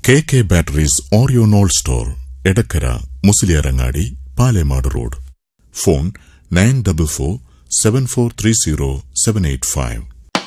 K K batteries ഓറിയോണോൾ store Edakkara Musliyarangadi Palemad road phone nine double four seven four three zero seven eight five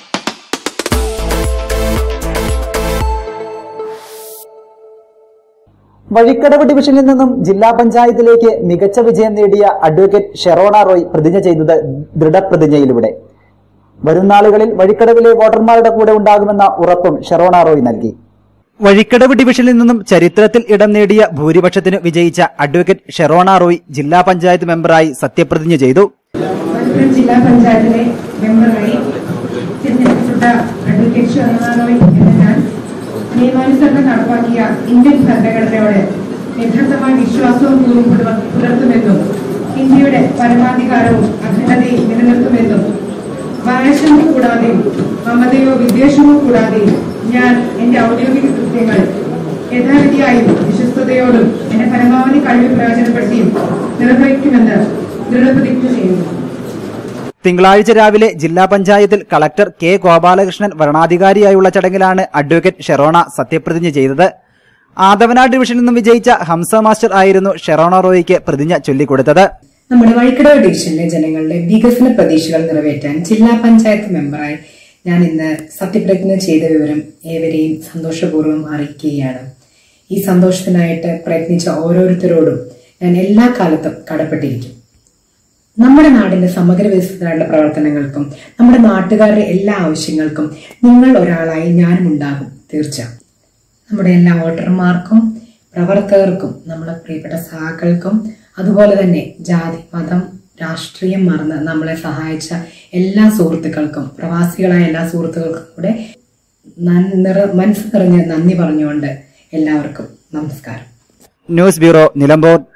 Vazhikkadavu ഡിവിഷനിൽ നിന്നും ജില്ലാ പഞ്ചായത്തിലേക്ക് മികച്ച വിജയം നേടിയ അഡ്വക്കേറ്റ് ഷെറോണ റോയ് പ്രതിജ്ഞ ചെയ്തത് ദൃഢപ്രതിജ്ഞയിലൂടെ വരും നാളുകളിൽ വഴിക്കടവിലെ വോട്ടർമാരുടെ കൂടെ ഉണ്ടാകുമെന്ന ഉറപ്പും ഷെറോണ റോയ് നൽകി വഴിക്കടവ് ഡിവിഷനിൽ നിന്നും ചരിത്രത്തിൽ ഇടം നേടിയ ഭൂരിപക്ഷത്തിന് വിജയിച്ച അഡ്വക്കേറ്റ് ഷെറോണ റോയ് ജില്ലാ പഞ്ചായത്ത് മെമ്പറായി സത്യപ്രതിജ്ഞ ചെയ്തു മലപ്പുറം ജില്ലാ പഞ്ചായത്തിലെ മെമ്പറായി തിരഞ്ഞെടുക്കപ്പെട്ട അഡ്വക്കേറ്റ് ഷർമാറോയ് എന്ന ഞാൻ നിയമാനുസരണം നടപ്പാക്കിയ ഇന്ത്യൻ ഭരണഘടനയോട് യഥാർത്ഥമായ വിശ്വാസവും കൂറും പുലർ- പുലർത്തുമെന്നും ഇന്ത്യയുടെ പരമാധികാരവും അഖണ്ഡതയും നിലനിർത്തുമെന്നും വായശങ്ക കൂടാതെയും മമതയോ വിദ്വേഷമോ കൂടാതെയും ഞാൻ എന്റെ ഔദ്യോഗിക കൃത്യങ്ങൾ യഥാവിധിയായും വിശ്വസ്തയോടും എന്റെ പരമാവധി കഴിവ് പ്രയോജനപ്പെടുത്തിയും നിർവഹിക്കുമെന്ന് ദൃഢപ്രതിജ്ഞ ചെയ്യുന്നു തിങ്കളാഴ്ച രാവിലെ ജില്ലാ പഞ്ചായത്തിൽ കളക്ടർ കെ ഗോപാലകൃഷ്ണൻ വരണാധികാരിയായുള്ള ചടങ്ങിലാണ് അഡ്വക്കേറ്റ് ഷെറോണ സത്യപ്രതിജ്ഞ ചെയ്തത് ആദവനാട് ഡിവിഷനിൽ നിന്നും വിജയിച്ച ഹംസ മാസ്റ്റർ ആയിരുന്നു ഷെറോണ റോയിക്ക് പ്രതിജ്ഞ ചൊല്ലിക്കൊടുത്തത് നമ്മുടെ വഴിക്കടവ് ഡിവിഷനിലെ ജനങ്ങളുടെ വികസന പ്രതീക്ഷകൾ നിറവേറ്റാൻ ജില്ലാ പഞ്ചായത്ത് മെമ്പറായി ഞാൻ ഇന്ന് സത്യപ്രതിജ്ഞ ചെയ്ത വിവരം ഏവരെയും സന്തോഷപൂർവ്വം അറിയിക്കുകയാണ് ഈ സന്തോഷത്തിനായിട്ട് പ്രയത്നിച്ച ഓരോരുത്തരോടും ഞാൻ എല്ലാ കാലത്തും കടപ്പെട്ടിരിക്കും നമ്മുടെ നാടിന്റെ സമഗ്ര വികസനത്തിനായുള്ള പ്രവർത്തനങ്ങൾക്കും നമ്മുടെ നാട്ടുകാരുടെ എല്ലാ ആവശ്യങ്ങൾക്കും നിങ്ങൾ ഒരാളായി ഞാനും ഉണ്ടാകും തീർച്ച നമ്മുടെ എല്ലാ വോട്ടർമാർക്കും പ്രവർത്തകർക്കും നമ്മുടെ പ്രിയപ്പെട്ട സഹാക്കൾക്കും അതുപോലെ തന്നെ ജാതി മതം രാഷ്ട്രീയം മറന്ന് നമ്മളെ സഹായിച്ച എല്ലാ സുഹൃത്തുക്കൾക്കും പ്രവാസികളായ എല്ലാ സുഹൃത്തുക്കൾക്കും കൂടെ നൻ- നിറ മനസ്സ് നിറഞ്ഞ് നന്ദി പറഞ്ഞുകൊണ്ട് എല്ലാവർക്കും നമസ്കാരം ന്യൂസ് ബ്യൂറോ നിലമ്പൂർ